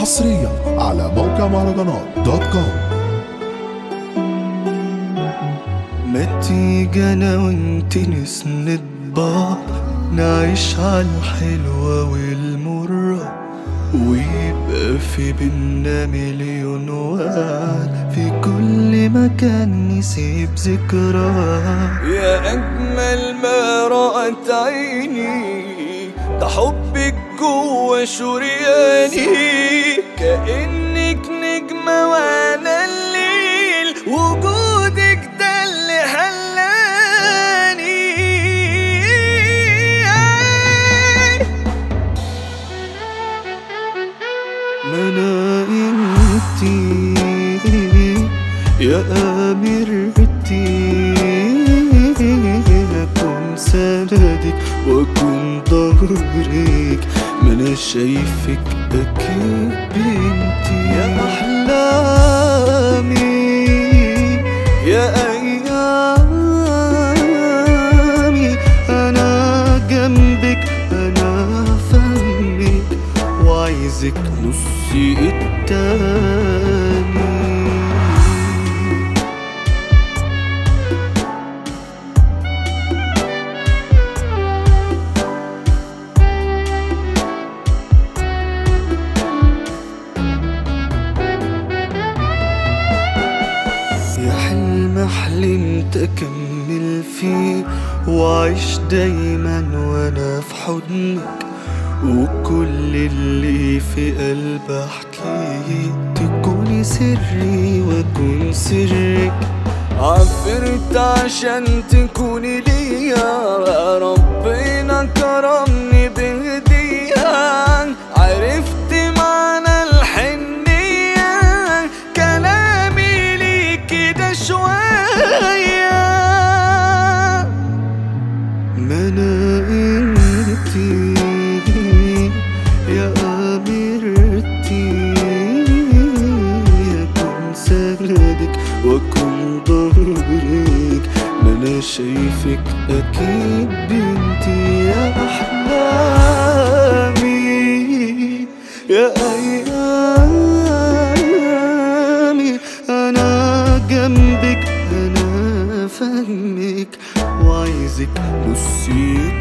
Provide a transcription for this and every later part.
حصريا على موقع مهرجانات دوت كوم ما تيجي انا وانت نسند بعض نعيش على الحلوة والمرة ويبقى في بينا مليون وعد في كل مكان نسيب ذكرى يا أجمل ما رأت عيني ده حبك جوا شرياني كأنك نجمة وأنا الليل وجودك ده اللي هلاني ما انا انتي يا اميرتي اكون سندك واكون ظهرك ما انا شايفك اكيد بنتي يا احلامي يا ايامي انا جنبك انا فهمك وعايزك نصي التاني يا حلم حلمت أكمل فيه وأعيش دايما وأنا في حضنك وكل اللي في قلبي أحكيه تكوني سري وأكون سرك عفرت عشان تكوني ليا ربنا كرمني بهدية عرفت معنى الحنية كلامي ليكي ده شوية ما انا انتي يا اميرتي اكون سندك واكون ظهرك ما انا شايفك اكيد بنتي يا احلامي يا ايامي انا جنبك انا فهمك وعايزك نصي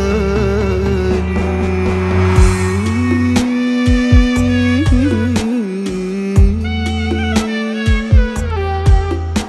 التاني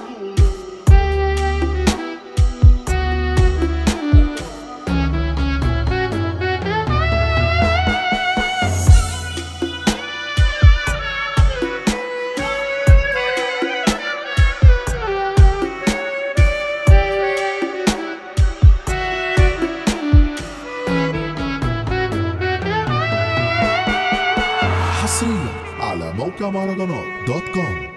حصريا على موقع مهرجانات دوت كوم